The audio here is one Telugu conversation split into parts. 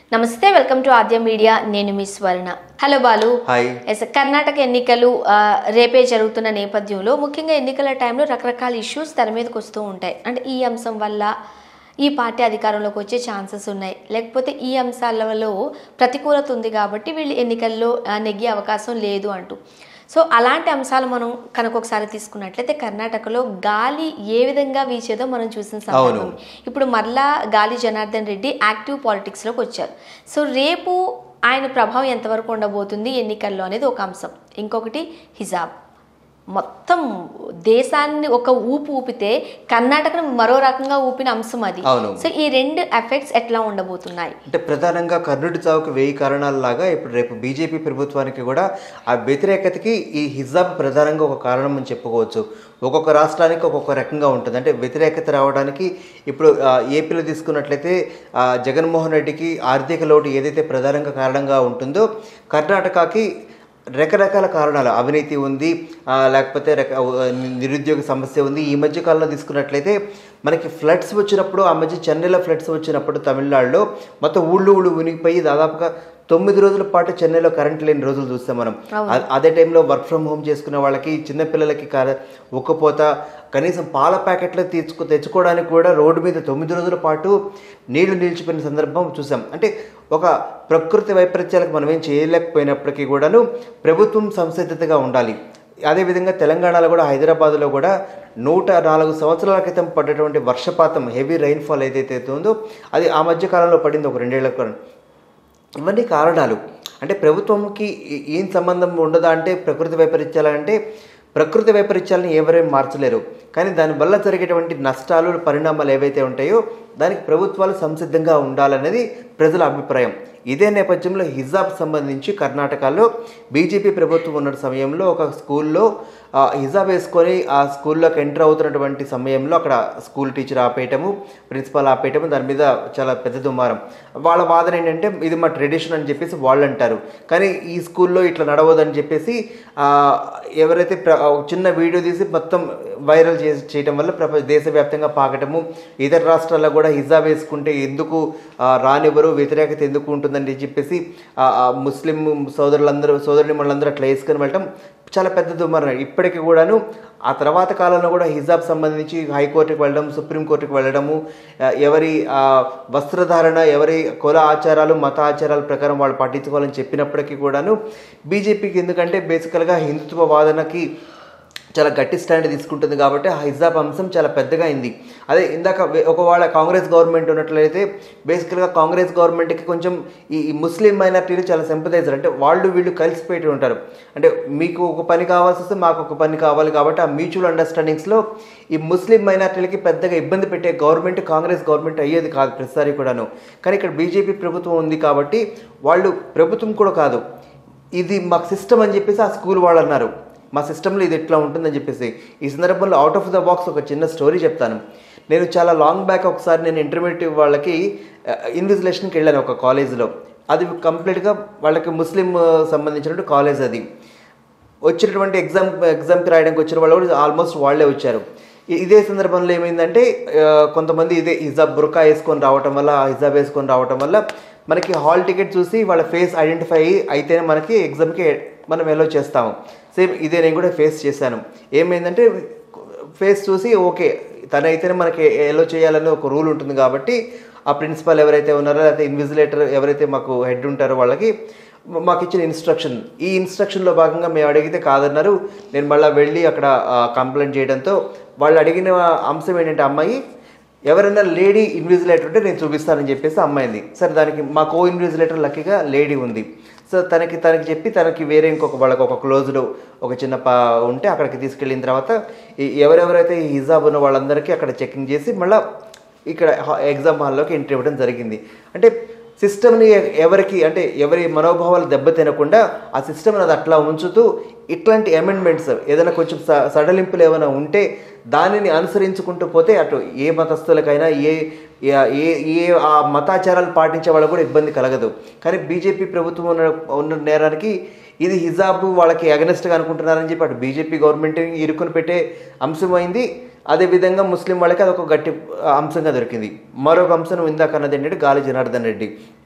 నమస్తే వెల్కమ్ టు ఆద్య మీడియా నేను మీ Swarna hello Balu hi yes Karnataka ఎన్నికలు ఆ, రేపే జరుగుతున్న నేపథ్యంలో ముఖ్యంగా ఎన్నికల టైంలో రకరకాల ఇష్యూస్ తెర మీదకి వస్తూ ఉంటాయి అంటే ఈ అంశం వల్ల ఈ పార్టీ అధికారంలోకి వచ్చే ఛాన్సెస్ ఉన్నాయి లేకపోతే ఈ అంశాలలో ప్రతికూలత ఉంది కాబట్టి వీళ్ళు ఎన్నికల్లో ఆ, నెగ్గే అవకాశం లేదు అంటూ సో అలాంటి అంశాలు మనం కనుక ఒకసారి తీసుకున్నట్లయితే కర్ణాటకలో గాలి ఏ విధంగా వీచేదో మనం చూసిన సందర్భం ఇప్పుడు మరలా గాలి జనార్దన్ రెడ్డి యాక్టివ్ పాలిటిక్స్లోకి వచ్చారు సో రేపు ఆయన ప్రభావం ఎంతవరకు ఉండబోతుంది ఎన్నికల్లో అనేది ఒక అంశం ఇంకొకటి హిజాబ్ మొత్తం దేశాన్ని ఒక ఊపు ఊపితే కర్ణాటకను మరో రకంగా ఊపిన అంశం అది అవును. సో ఈ రెండు ఎఫెక్ట్స్ ఎట్లా ఉండబోతున్నాయి అంటే ప్రధానంగా కర్ణుడి చావుకు వెయ్యి కారణాలలాగా ఇప్పుడు రేపు బీజేపీ ప్రభుత్వానికి కూడా ఆ వ్యతిరేకతకి ఈ హిజాబ్ ప్రధానంగా ఒక కారణం అని చెప్పుకోవచ్చు ఒక్కొక్క రాష్ట్రానికి ఒక్కొక్క రకంగా ఉంటుంది అంటే వ్యతిరేకత రావడానికి ఇప్పుడు ఆ, ఏపీలో తీసుకున్నట్లయితే ఆ, జగన్మోహన్ రెడ్డికి ఆర్థిక లోటు ఏదైతే ప్రధానంగా కారణంగా ఉంటుందో కర్ణాటకకి రకరకాల కారణాలు అవినీతి ఉంది ఆ, లేకపోతే రక నిరుద్యోగ సమస్య ఉంది ఈ మధ్య కాలంలో తీసుకున్నట్లయితే మనకి ఫ్లడ్స్ వచ్చినప్పుడు ఆ మధ్య చెన్నైలో ఫ్లడ్స్ వచ్చినప్పుడు తమిళనాడులో మొత్తం ఊళ్ళు ఊళ్ళు ఉనిగిపోయి దాదాపుగా తొమ్మిది రోజుల పాటు చెన్నైలో కరెంట్ లేని రోజులు చూస్తాం మనం అ- అదే టైంలో వర్క్ ఫ్రమ్ హోమ్ చేసుకునే వాళ్ళకి చిన్నపిల్లలకి కా- ఉక్కపోత కనీసం పాల ప్యాకెట్లు తీర్చుకు తెచ్చుకోవడానికి కూడా రోడ్డు మీద తొమ్మిది రోజుల పాటు నీళ్లు నిలిచిపోయిన సందర్భం చూసాం అంటే ఒక ప్రకృతి వైపరీత్యాలకు మనం ఏం చేయలేకపోయినప్పటికీ కూడాను ప్రభుత్వం సంసిద్ధతగా ఉండాలి అదేవిధంగా తెలంగాణలో కూడా హైదరాబాద్లో కూడా నూట నాలుగు సంవత్సరాల క్రితం పడ్డటువంటి వర్షపాతం హెవీ రైన్ఫాల్ ఏదైతే ఉందో అది ఆ మధ్య కాలంలో పడింది ఒక రెండేళ్ల క్రితం. ఇవన్నీ కారణాలు అంటే ప్రభుత్వంకి ఏ- ఏం సంబంధం ఉండదా అంటే ప్రకృతి వైపరీత్యాలు అంటే ప్రకృతి వైపరీత్యాలను ఎవరేం మార్చలేరు కానీ దానివల్ల జరిగేటువంటి నష్టాలు పరిణామాలు ఏవైతే ఉంటాయో దానికి ప్రభుత్వాలు సంసిద్ధంగా ఉండాలనేది ప్రజల అభిప్రాయం ఇదే నేపథ్యంలో హిజాబ్ సంబంధించి కర్ణాటకలో బీజేపీ ప్రభుత్వం ఉన్న సమయంలో ఒక స్కూల్లో ఆ, హిజాబ్ వేసుకొని ఆ స్కూల్లోకి ఎంటర్ అవుతున్నటువంటి సమయంలో అక్కడ స్కూల్ టీచర్ ఆపేయటము ప్రిన్సిపాల్ ఆపేయటము దాని మీద చాలా పెద్ద దుమారం వాళ్ళ వాదన ఏంటంటే ఇది మా ట్రెడిషన్ అని చెప్పేసి వాళ్ళు అంటారు కానీ ఈ స్కూల్లో ఇట్లా నడవదని చెప్పేసి ఆ, ఎవరైతే ప్ర- ఒక చిన్న వీడియో తీసి మొత్తం వైరల్ చేసి చేయటం వల్ల ప్రపంచ దేశవ్యాప్తంగా పాకటము ఇతర రాష్ట్రాల్లో కూడా హిజాబ్ వేసుకుంటే ఎందుకు ఆ, రానివ్వరు వ్యతిరేకత ఎందుకు ఉంటుందని చెప్పేసి ఆ, ఆ ముస్లిం సోదరులందరూ సోదరుని వాళ్ళందరూ అట్లా వేసుకొని వెళ్ళటం చాలా పెద్ద దుమారం ఇప్పటికీ కూడాను ఆ తర్వాత కాలంలో కూడా హిజాబ్ సంబంధించి హైకోర్టుకి వెళ్ళడం సుప్రీంకోర్టుకి వెళ్ళడము ఆ, ఎవరి ఆ, వస్త్రధారణ ఎవరి కుల ఆచారాలు మత ఆచారాల ప్రకారం వాళ్ళు పట్టించుకోవాలని చెప్పినప్పటికీ కూడాను బీజేపీకి ఎందుకంటే బేసికల్గా హిందుత్వ వాదనకి చాలా గట్టి స్టాండ్ తీసుకుంటుంది కాబట్టి ఆ హిజాబ్ అంశం చాలా పెద్దగా అయింది అదే ఇందాక వే- ఒకవేళ కాంగ్రెస్ గవర్నమెంట్ ఉన్నట్లయితే బేసికల్గా కాంగ్రెస్ గవర్నమెంట్కి కొంచెం ఈ ఈ ముస్లిం మైనార్టీలు చాలా సింపదైజర్ అంటే వాళ్ళు వీళ్ళు కలిసిపోయి ఉంటారు అంటే మీకు ఒక పని కావాల్సి వస్తే మాకు ఒక పని కావాలి కాబట్టి ఆ మ్యూచువల్ అండర్స్టాండింగ్స్లో ఈ ముస్లిం మైనార్టీలకి పెద్దగా ఇబ్బంది పెట్టే గవర్నమెంట్ కాంగ్రెస్ గవర్నమెంట్ అయ్యేది కాదు ప్రతిసారి కూడాను కానీ ఇక్కడ బీజేపీ ప్రభుత్వం ఉంది కాబట్టి వాళ్ళు ప్రభుత్వం కూడా కాదు ఇది మాకు సిస్టమ్ అని చెప్పేసి ఆ స్కూల్ వాళ్ళు అన్నారు మా సిస్టంలో ఇది ఎట్లా ఉంటుందని చెప్పేసి ఈ సందర్భంలో అవుట్ ఆఫ్ ద బాక్స్ ఒక చిన్న స్టోరీ చెప్తాను నేను చాలా లాంగ్ బ్యాక్ ఒకసారి నేను ఇంటర్మీడియట్ వాళ్ళకి ఇన్విజిలేషన్కి వెళ్ళాను ఒక కాలేజీలో అది కంప్లీట్గా వాళ్ళకి ముస్లిం ఆ, సంబంధించినటువంటి కాలేజ్ అది వచ్చినటువంటి ఎగ్జామ్ ఎగ్జామ్కి రాయడానికి వచ్చిన వాళ్ళు కూడా ఆల్మోస్ట్ వాళ్ళే వచ్చారు ఇ- ఇదే సందర్భంలో ఏమైందంటే ఆ, కొంతమంది ఇదే హిజాబ్ బుర్కా వేసుకొని రావటం వల్ల హిజాబ్ వేసుకొని రావటం వల్ల మనకి హాల్ టికెట్ చూసి వాళ్ళ ఫేస్ ఐడెంటిఫై అయ్యి అయితేనే మనకి ఎగ్జామ్కి మనం ఎలో చేస్తాము సేమ్ ఇదే నేను కూడా ఫేస్ చేశాను ఏమైందంటే ఫేస్ చూసి ఓకే తనైతేనే మనకి ఎలో చేయాలని ఒక రూల్ ఉంటుంది కాబట్టి ఆ ప్రిన్సిపల్ ఎవరైతే ఉన్నారో లేకపోతే ఇన్విజిలేటర్ ఎవరైతే మాకు హెడ్ ఉంటారో వాళ్ళకి మాకు ఇచ్చిన ఇన్స్ట్రక్షన్ ఈ ఇన్స్ట్రక్షన్లో భాగంగా మేము అడిగితే కాదన్నారు నేను మళ్ళీ వెళ్ళి అక్కడ కంప్లైంట్ చేయడంతో వాళ్ళు అడిగిన అంశం ఏంటంటే అమ్మాయి ఎవరైనా లేడీ ఇన్విజిలేటర్ ఉంటే నేను చూపిస్తానని చెప్పేసి అమ్మాయింది సరే దానికి మా కో ఇన్విజిలేటర్ లక్కీగా లేడీ ఉంది సో తనకి తనకి చెప్పి తనకి వేరే ఇంకొక వాళ్ళకి ఒక క్లోజ్డ్ ఒక చిన్న పా ఉంటే అక్కడికి తీసుకెళ్ళిన తర్వాత ఈ ఎవరెవరైతే ఈ హిజాబ్ ఉన్న వాళ్ళందరికీ అక్కడ చెకింగ్ చేసి మళ్ళీ ఇక్కడ హా- ఎగ్జామ్ హాల్లోకి ఎంట్రీ ఇవ్వడం జరిగింది అంటే సిస్టమ్ని ఎవరికి అంటే ఎవరి మనోభావాలు దెబ్బతినకుండా ఆ సిస్టమ్ అది అట్లా ఉంచుతూ ఇట్లాంటి అమెండ్మెంట్స్ ఏదైనా కొంచెం స- సడలింపులు ఏమైనా ఉంటే దానిని అనుసరించుకుంటూ పోతే అటు ఏ మతస్థులకైనా ఏ ఏ- ఏ ఏ ఆ మతాచారాలు పాటించే వాళ్ళకు కూడా ఇబ్బంది కలగదు కానీ బీజేపీ ప్రభుత్వం ఉన్న ఉన్న నేరానికి ఇది హిజాబ్ వాళ్ళకి అగనెస్ట్గా అనుకుంటున్నారని చెప్పి అటు బీజేపీ గవర్నమెంట్ ఇరుకుని పెట్టే అంశమైంది అదేవిధంగా ముస్లిం వాళ్ళకి అదొక గట్టి ఆ, అంశంగా దొరికింది మరొక అంశం ఇందాక అన్నది ఏంటంటే గాలి జనార్దన్ రెడ్డి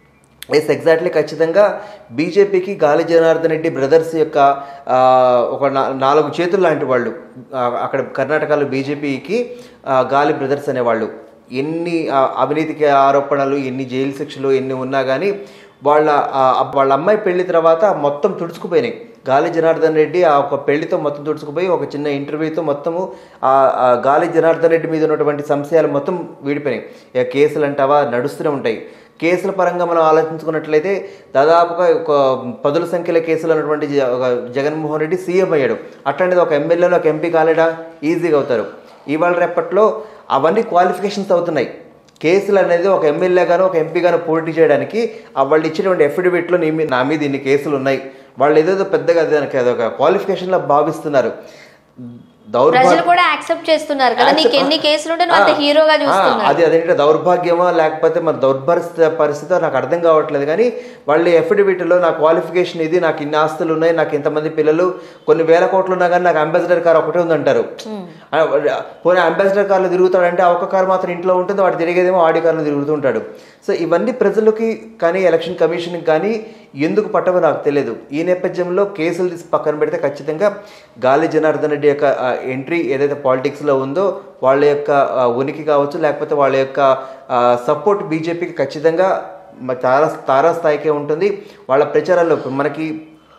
ఎస్ ఎగ్జాక్ట్లీ ఖచ్చితంగా బీజేపీకి గాలి జనార్దన్ రెడ్డి బ్రదర్స్ యొక్క ఆ, ఒక నా- నాలుగు చేతులు లాంటి వాళ్ళు ఆ, అక్కడ కర్ణాటకలో బీజేపీకి గాలి బ్రదర్స్ అనేవాళ్ళు ఎన్ని ఆ, అవినీతికి ఆరోపణలు ఎన్ని జైలు శిక్షలు ఎన్ని ఉన్నా కానీ వాళ్ళ ఆ, వాళ్ళ అమ్మాయి పెళ్లి తర్వాత మొత్తం తుడుచుకుపోయినాయి గాలి జనార్దన్ రెడ్డి ఆ ఒక పెళ్లితో మొత్తం తుడుచుకుపోయి ఒక చిన్న ఇంటర్వ్యూతో మొత్తము ఆ ఆ గాలి జనార్దన్ రెడ్డి మీద ఉన్నటువంటి సంశయాలు మొత్తం వీడిపోయినాయి ఇక కేసులు అంటావా నడుస్తూనే ఉంటాయి కేసుల పరంగా మనం ఆలోచించుకున్నట్లయితే దాదాపుగా ఒక పదుల సంఖ్యలో కేసులు ఉన్నటువంటి జ- ఒక జగన్మోహన్ రెడ్డి సీఎం అయ్యాడు అట్లాంటిది ఒక ఎమ్మెల్యేలో ఒక ఎంపీ కాలేడా ఈజీగా అవుతారు ఇవాళ రేపట్లో అవన్నీ క్వాలిఫికేషన్స్ అవుతున్నాయి కేసులు అనేది ఒక ఎమ్మెల్యే గాను ఒక ఎంపీ గాను పోటీ చేయడానికి ఆ వాళ్ళు ఇచ్చినటువంటి ఎఫిడవిట్లో నీ మీద నా మీద ఇన్ని కేసులు ఉన్నాయి వాళ్ళు ఏదేదో పెద్దగా దానికి అదొక క్వాలిఫికేషన్లో భావిస్తున్నారు ప్రజలు దౌర్భాగ్యం కూడా యాక్సెప్ట్ చేస్తున్నారు కదా నీకు ఎన్ని కేసులు ఉంటే నువ్వు అంత ఆ, హీరోగా ఆ, చూస్తున్నారు అది అదేంటే దౌర్భాగ్యమా లేకపోతే మన దౌర్భరిస్థితి పరిస్థితి నాకు అర్థం కావట్లేదు కానీ వాళ్ళు ఎఫిడవిట్లో నా క్వాలిఫికేషన్ ఇది నాకు ఇన్ని ఆస్తులు ఉన్నాయి నాకు ఇంతమంది పిల్లలు కొన్ని వేల కోట్లు ఉన్నా కానీ నాకు అంబాసిడర్ కార్ ఒకటే ఉందంటారు ఆ, పోనీ అంబాసిడర్ కార్లో తిరుగుతాడంటే ఆ ఒక్క కారు మాత్రం ఇంట్లో ఉంటుంది వాడు తిరిగేదేమో ఆడి కార్లో తిరుగుతుంటాడు సో ఇవన్నీ ప్రజలకి కానీ ఎలక్షన్ కమిషన్కి కానీ ఎందుకు పట్టవో నాకు తెలియదు ఈ నేపథ్యంలో కేసులు తీసి పక్కన పెడితే ఖచ్చితంగా గాలి జనార్దన్ రెడ్డి యొక్క ఎంట్రీ ఏదైతే పాలిటిక్స్లో ఉందో వాళ్ళ యొక్క ఆ, ఉనికి కావచ్చు లేకపోతే వాళ్ళ యొక్క సపోర్ట్ బీజేపీకి ఖచ్చితంగా మ- తారా తారాస్థాయికే ఉంటుంది వాళ్ళ ప్రచారాల్లో మనకి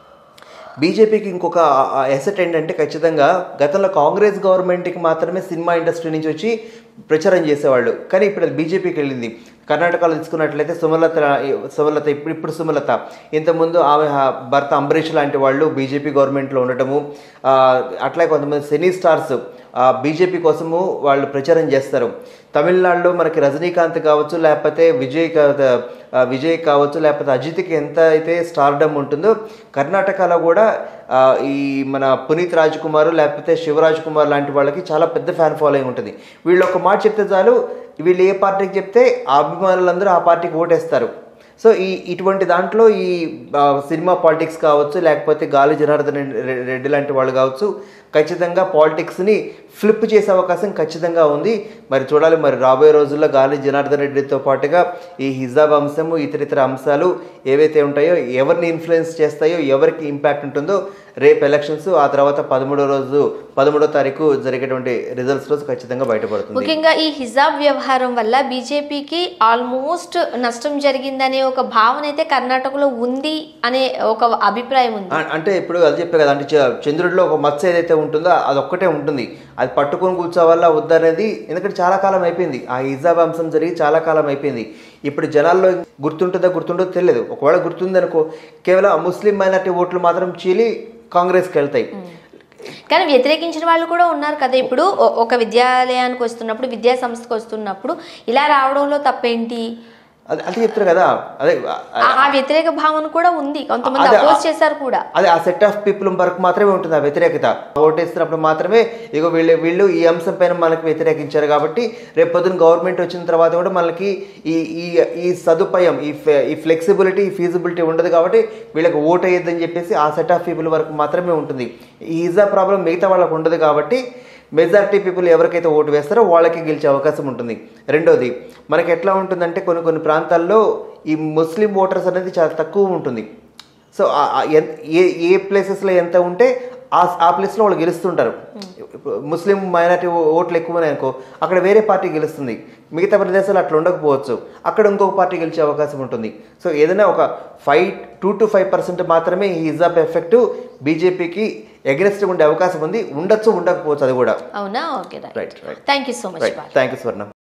బీజేపీకి ఇంకొక ఎసెట్ ఏంటంటే ఖచ్చితంగా గతంలో కాంగ్రెస్ గవర్నమెంట్కి మాత్రమే సినిమా ఇండస్ట్రీ నుంచి వచ్చి ప్రచారం చేసేవాళ్ళు కానీ ఇప్పుడు అది బీజేపీకి వెళ్ళింది కర్ణాటకలో తీసుకున్నట్లయితే సుమలత సుమలత ఇప్పుడు ఇప్పుడు సుమలత ఇంతకుముందు ఆమె హ- భర్త అంబరీష్ లాంటి వాళ్ళు బీజేపీ గవర్నమెంట్లో ఉండటము ఆ, అట్లాగే కొంతమంది సినీ స్టార్స్ బీజేపీ కోసము వాళ్ళు ప్రచారం చేస్తారు తమిళనాడులో మనకి రజనీకాంత్ కావచ్చు లేకపోతే విజయ్ కా- ఆ, విజయ్ కావచ్చు లేకపోతే అజిత్కి ఎంత అయితే స్టార్డమ్ ఉంటుందో కర్ణాటకలో కూడా ఆ, ఈ మన పునీత్ రాజ్ కుమార్ లేకపోతే శివరాజ్ కుమార్ లాంటి వాళ్ళకి చాలా పెద్ద ఫ్యాన్ ఫాలోయింగ్ ఉంటుంది వీళ్ళు ఒక మాట చెప్తే చాలు వీళ్ళు ఏ పార్టీకి చెప్తే ఆ అభిమానులందరూ ఆ పార్టీకి ఓటేస్తారు సో ఈ ఇటువంటి దాంట్లో ఈ ఆ, సినిమా పాలిటిక్స్ కావచ్చు లేకపోతే గాలి జనార్దన్ రెడ్డి- రెడ్డి లాంటి వాళ్ళు కావచ్చు ఖచ్చితంగా పాలిటిక్స్ని ఫ్లిప్ చేసే అవకాశం ఖచ్చితంగా ఉంది మరి చూడాలి మరి రాబోయే రోజుల్లో గాలి జనార్దన్ రెడ్డితో పాటుగా ఈ హిజాబ్ అంశము ఇతర ఇతర అంశాలు ఏవైతే ఉంటాయో ఎవరిని ఇన్ఫ్లుయెన్స్ చేస్తాయో ఎవరికి ఇంపాక్ట్ ఉంటుందో రేపు ఎలక్షన్స్ ఆ తర్వాత పదమూడో రోజు పదమూడో తారీఖు జరిగేటువంటి రిజల్ట్స్ రోజు ఖచ్చితంగా బయటపడుతుంది ముఖ్యంగా ఈ హిజాబ్ వ్యవహారం వల్ల బీజేపీకి ఆల్మోస్ట్ నష్టం జరిగిందనే ఒక భావన అయితే కర్ణాటకలో ఉంది అనే ఒక అభిప్రాయం ఉంది ఆ- అంటే ఇప్పుడు అది చెప్పే కదా అంటే చ- చంద్రుడిలో ఒక మచ్చ ఏదైతే ఉంటుందో అది ఒక్కటే ఉంటుంది అది పట్టుకొని కూర్చోవల్ల వద్దనేది ఎందుకంటే చాలా కాలం అయిపోయింది ఆ హిజాబ్ అంశం జరిగి చాలా కాలం అయిపోయింది ఇప్పుడు జనాల్లో గుర్తుంటుందో గుర్తుండదో తెలియదు ఒకవేళ గుర్తుందనుకో కేవలం ఆ ముస్లిం మైనార్టీ ఓట్లు మాత్రం చీలి కాంగ్రెస్కి వెళ్తాయి కానీ వ్యతిరేకించిన వాళ్ళు కూడా ఉన్నారు కదా ఇప్పుడు ఒ- ఒక విద్యాలయానికి వస్తున్నప్పుడు విద్యా సంస్థకు వస్తున్నప్పుడు ఇలా రావడంలో తప్పేంటి అది అది చెప్తారు కదా అదే ఆ- ఆ- ఆ వ్యతిరేక భావన కూడా ఉంది కొంతమంది అదే, అపోజ్ ఆ- చేశారు కూడా అదే ఆ సెట్ ఆఫ్ పీపుల్ వరకు మాత్రమే ఉంటుంది ఆ వ్యతిరేకత ఓటేస్తున్నప్పుడు మాత్రమే ఇగో వీళ్ళు వీళ్ళు ఈ అంశం పైన మనకు వ్యతిరేకించారు కాబట్టి రేపు పొద్దున గవర్నమెంట్ వచ్చిన తర్వాత కూడా మనకి ఈ ఈ ఈ సదుపాయం ఈ ఫె- ఈ ఫ్లెక్సిబిలిటీ ఈ ఫీజిబిలిటీ ఉండదు కాబట్టి వీళ్ళకి ఓట్ అయ్యొద్దని చెప్పేసి ఆ సెట్ ఆఫ్ పీపుల్ వరకు మాత్రమే ఉంటుంది ఈ ఈజా ప్రాబ్లం మిగతా వాళ్ళకు ఉండదు కాబట్టి మెజారిటీ పీపుల్ ఎవరికైతే ఓటు వేస్తారో వాళ్ళకి గెలిచే అవకాశం ఉంటుంది రెండోది మనకి ఎట్లా ఉంటుందంటే కొన్ని కొన్ని ప్రాంతాల్లో ఈ ముస్లిం ఓటర్స్ అనేది చాలా తక్కువ ఉంటుంది సో ఆ- ఆ ఎన్- ఏ ఏ ప్లేసెస్లో ఎంత ఉంటే ఆ ఆ ప్లేస్లో వాళ్ళు గెలుస్తుంటారు ఇప్పుడు ముస్లిం మైనారిటీ ఓట్లు ఎక్కువ ఉన్నాయి అనుకో అక్కడ వేరే పార్టీ గెలుస్తుంది మిగతా ప్రదేశాలు అట్లా ఉండకపోవచ్చు అక్కడ ఇంకొక పార్టీ గెలిచే అవకాశం ఉంటుంది సో ఏదైనా ఒక five two to five percent మాత్రమే ఈ హిజాబ్ ఎఫెక్ట్ బీజేపీకి ఎగ్నెస్ట్ ఉండే అవకాశం ఉంది ఉండొచ్చు ఉండకపోవచ్చు అది కూడా అవునా okay right right right thank you so much right thank you స్వర్ణ